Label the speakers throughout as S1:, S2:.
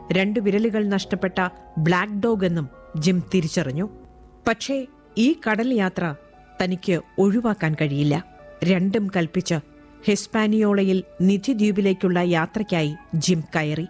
S1: രണ്ട് വിരലുകൾ നഷ്ടപ്പെട്ട ബ്ലാക്ക് ഡോഗ് എന്നും ജിം തിരിച്ചറിഞ്ഞു പക്ഷേ ഈ കടൽ യാത്ര തനിക്ക് ഒഴിവാക്കാൻ കഴിയില്ല രണ്ടും കൽപ്പിച്ച് ഹിസ്പാനിയോളയിൽ നിധി ദ്വീപിലേക്കുള്ള യാത്രയ്ക്കായി ജിം കയറി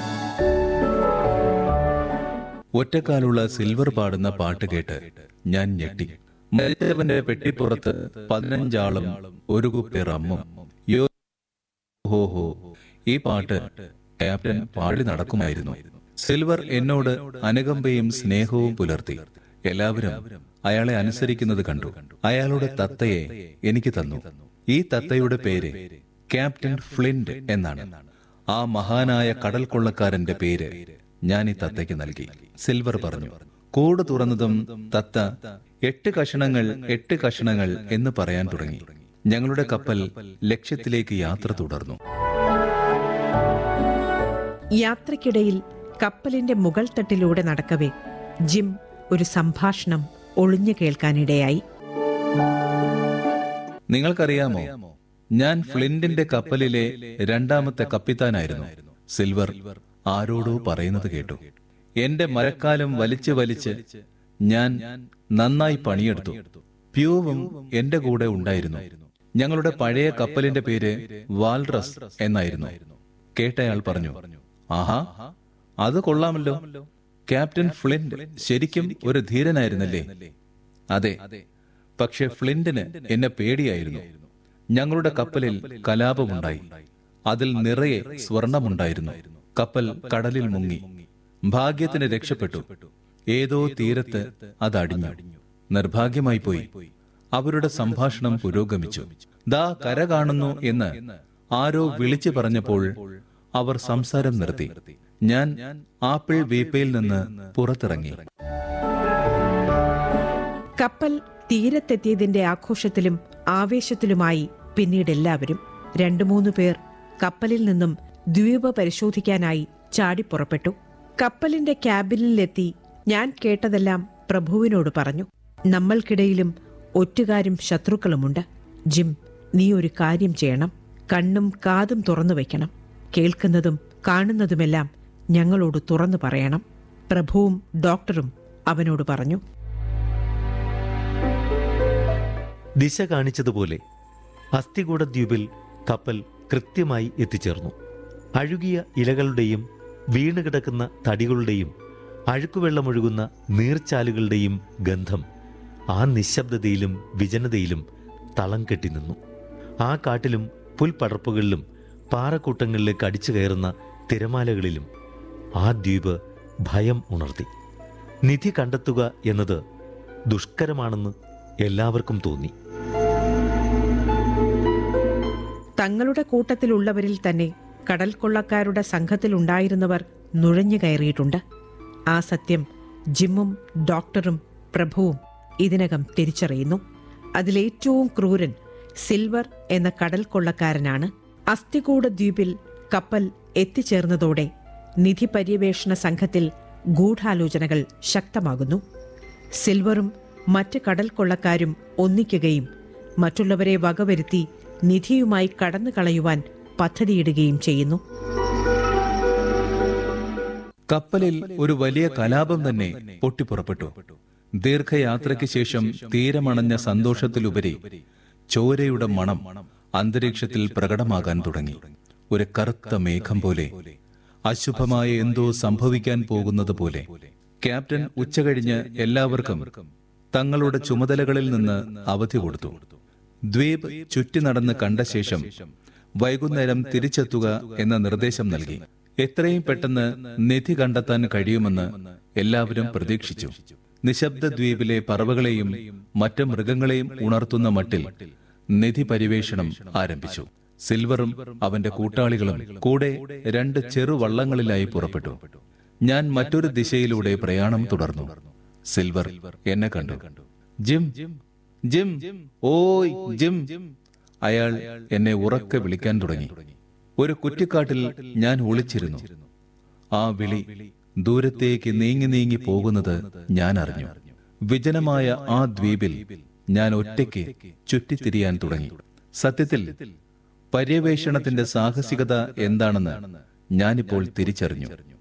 S2: ഒറ്റക്കാലുള്ള സിൽവർ പാടുന്ന പാട്ട് കേട്ട് ഞാൻ ഞെട്ടി മരിച്ചവന്റെ പെട്ടിപ്പുറത്ത് പതിനഞ്ചാളും ഒരു കുപ്പി റമ്മും യോ ഹോ ഹോ ഈ പാട്ട് ക്യാപ്റ്റൻ പാടി നടക്കുമായിരുന്നു സിൽവർ എന്നോട് അനുകമ്പയും സ്നേഹവും പുലർത്തി എല്ലാവരും അയാളെ അനുസരിക്കുന്നത് കണ്ടു അയാളുടെ തത്തയെ എനിക്ക് തന്നു ഈ തത്തയുടെ പേര് ക്യാപ്റ്റൻ ഫ്ലിന്റ് എന്നാണ് ആ മഹാനായ കടൽ കൊള്ളക്കാരന്റെ പേര് ഞാൻ ഈ തത്തയ്ക്ക് നൽകി സിൽവർ പറഞ്ഞു കൂട് തുറന്നതും തത്ത എട്ട് കഷണങ്ങൾ എട്ട് കഷണങ്ങൾ എന്ന് പറയാൻ തുടങ്ങി ഞങ്ങളുടെ കപ്പൽ ലക്ഷ്യത്തിലേക്ക് യാത്ര തുടർന്നു
S1: യാത്രയ്ക്കിടയിൽ കപ്പലിന്റെ മുകൾ തട്ടിലൂടെ നടക്കവേ ജിം ഒരു സംഭാഷണം ഒളിഞ്ഞു കേൾക്കാനിടയായി
S2: നിങ്ങൾക്കറിയാമോ ഞാൻ ഫ്ലിന്റിന്റെ കപ്പലിലെ രണ്ടാമത്തെ കപ്പിത്താനായിരുന്നു സിൽവർ ആരോടോ പറയുന്നത് കേട്ടു എന്റെ മരക്കാലം വലിച്ചു വലിച്ച് ഞാൻ നന്നായി പണിയെടുത്തു പ്യൂവും എന്റെ കൂടെ ഉണ്ടായിരുന്നു ഞങ്ങളുടെ പഴയ കപ്പലിന്റെ പേര് വാൽറസ് എന്നായിരുന്നു കേട്ടയാൾ പറഞ്ഞു ആഹാ അത് കൊള്ളാമല്ലോ ക്യാപ്റ്റൻ ഫ്ലിന്റ് ശരിക്കും ഒരു ധീരനായിരുന്നല്ലേ അതെ പക്ഷെ ഫ്ലിന്റിന് എന്നെ പേടിയായിരുന്നു ഞങ്ങളുടെ കപ്പലിൽ കലാപമുണ്ടായി അതിൽ നിറയെ സ്വർണമുണ്ടായിരുന്നു കപ്പൽ കടലിൽ മുങ്ങി ഭാഗ്യത്തിന് രക്ഷപ്പെട്ടു ഏതോ തീരത്ത് അത് അടിഞ്ഞു നിർഭാഗ്യമായി പോയി അവരുടെ സംഭാഷണം പുരോഗമിച്ചു ദാ കര കാണുന്നു എന്ന് ആരോ വിളിച്ചു പറഞ്ഞപ്പോൾ അവർ സംസാരം നിർത്തി ഞാൻ ആപ്പിൾ വീപ്പയിൽ നിന്ന് പുറത്തിറങ്ങി
S1: കപ്പൽ തീരത്തെത്തിയതിന്റെ ആഘോഷത്തിലും ആവേശത്തിലുമായി പിന്നീട് എല്ലാവരും രണ്ടു മൂന്ന് പേർ കപ്പലിൽ നിന്നും ദ്വീപ് പരിശോധിക്കാനായി ചാടിപ്പുറപ്പെട്ടു കപ്പലിന്റെ ക്യാബിനിലെത്തി ഞാൻ കേട്ടതെല്ലാം പ്രഭുവിനോട് പറഞ്ഞു നമ്മൾക്കിടയിലും ഒറ്റുകാരും ശത്രുക്കളുമുണ്ട് ജിം നീ ഒരു കാര്യം ചെയ്യണം കണ്ണും കാതും തുറന്നു വയ്ക്കണം കേൾക്കുന്നതും കാണുന്നതുമെല്ലാം ഞങ്ങളോട് തുറന്നു പറയണം പ്രഭുവും ഡോക്ടറും അവനോട് പറഞ്ഞു
S3: ദിശ കാണിച്ചതുപോലെ അസ്ഥികൂട ദ്വീപിൽ കപ്പൽ കൃത്യമായി എത്തിച്ചേർന്നു അഴുകിയ ഇലകളുടെയും വീണുകിടക്കുന്ന തടികളുടെയും അഴുക്കുവെള്ളമൊഴുകുന്ന നീർച്ചാലുകളുടെയും ഗന്ധം ആ നിശബ്ദതയിലും വിജനതയിലും തളം കെട്ടി നിന്നു ആ കാട്ടിലും പുൽപ്പടർപ്പുകളിലും പാറക്കൂട്ടങ്ങളിലേക്ക് അടിച്ചു കയറുന്ന തിരമാലകളിലും ആ ദ്വീപ് ഭയം ഉണർത്തി നിധി കണ്ടെത്തുക എന്നത് ദുഷ്കരമാണെന്ന് എല്ലാവർക്കും തോന്നി
S1: തങ്ങളുടെ കൂട്ടത്തിലുള്ളവരിൽ തന്നെ കടൽ കൊള്ളക്കാരുടെ സംഘത്തിലുണ്ടായിരുന്നവർ നുഴഞ്ഞു കയറിയിട്ടുണ്ട് ആ സത്യം ജിമ്മും ഡോക്ടറും പ്രഭുവും ഇതിനകം തിരിച്ചറിയുന്നു അതിലേറ്റവും ക്രൂരൻ സിൽവർ എന്ന കടൽ കൊള്ളക്കാരനാണ് അസ്ഥികൂട ദ്വീപിൽ കപ്പൽ എത്തിച്ചേർന്നതോടെ നിധി പര്യവേഷണ സംഘത്തിൽ ഗൂഢാലോചനകൾ ശക്തമാകുന്നു സിൽവറും മറ്റ് കടൽ കൊള്ളക്കാരും ഒന്നിക്കുകയും മറ്റുള്ളവരെ വകവരുത്തി നിധിയുമായി കടന്നു കളയുവാൻ പദ്ധതിയിടുകയും ചെയ്യുന്നു
S2: കപ്പലിൽ ഒരു വലിയ കലാപം തന്നെ പൊട്ടിപ്പുറപ്പെട്ടു ദീർഘയാത്രയ്ക്ക് ശേഷം തീരമണഞ്ഞ സന്തോഷത്തിലുപരി ചോരയുടെ മണം അന്തരീക്ഷത്തിൽ പ്രകടമാകാൻ തുടങ്ങി ഒരു കറുത്ത മേഘം പോലെ അശുഭമായ എന്തോ സംഭവിക്കാൻ പോകുന്നത് പോലെ ക്യാപ്റ്റൻ ഉച്ചകഴിഞ്ഞ് എല്ലാവർക്കും തങ്ങളുടെ ചുമതലകളിൽ നിന്ന് അവധി കൊടുത്തു ദ്വീപ് ചുറ്റി നടന്ന് കണ്ട ശേഷം വൈകുന്നേരം തിരിച്ചെത്തുക എന്ന നിർദ്ദേശം നൽകി എത്രയും പെട്ടെന്ന് നിധി കണ്ടെത്താൻ കഴിയുമെന്ന് എല്ലാവരും പ്രതീക്ഷിച്ചു നിശബ്ദ ദ്വീപിലെ പറവകളെയും മറ്റ് മൃഗങ്ങളെയും ഉണർത്തുന്ന മട്ടിൽ നിധി പരിവേഷണം ആരംഭിച്ചു സിൽവറും അവന്റെ കൂട്ടാളികളും കൂടെ രണ്ട് ചെറുവള്ളങ്ങളിലായി പുറപ്പെട്ടു ഞാൻ മറ്റൊരു ദിശയിലൂടെ പ്രയാണം തുടർന്നു സിൽവർ എന്നെ കണ്ടു ജിം ജിം ഓയ് ജിം അയാൾ എന്നെ ഉറക്കെ വിളിക്കാൻ തുടങ്ങി ഒരു കുറ്റിക്കാട്ടിൽ ഞാൻ ഒളിച്ചിരുന്നു ആ വിളി ദൂരത്തേക്ക് നീങ്ങി നീങ്ങി പോകുന്നത് ഞാൻ അറിഞ്ഞു വിജനമായ ആ ദ്വീപിൽ ഞാൻ ഒറ്റയ്ക്ക് ചുറ്റിത്തിരിയാൻ തുടങ്ങി സത്യത്തിൽ പര്യവേഷണത്തിന്റെ സാഹസികത എന്താണെന്ന് ഞാനിപ്പോൾ തിരിച്ചറിഞ്ഞു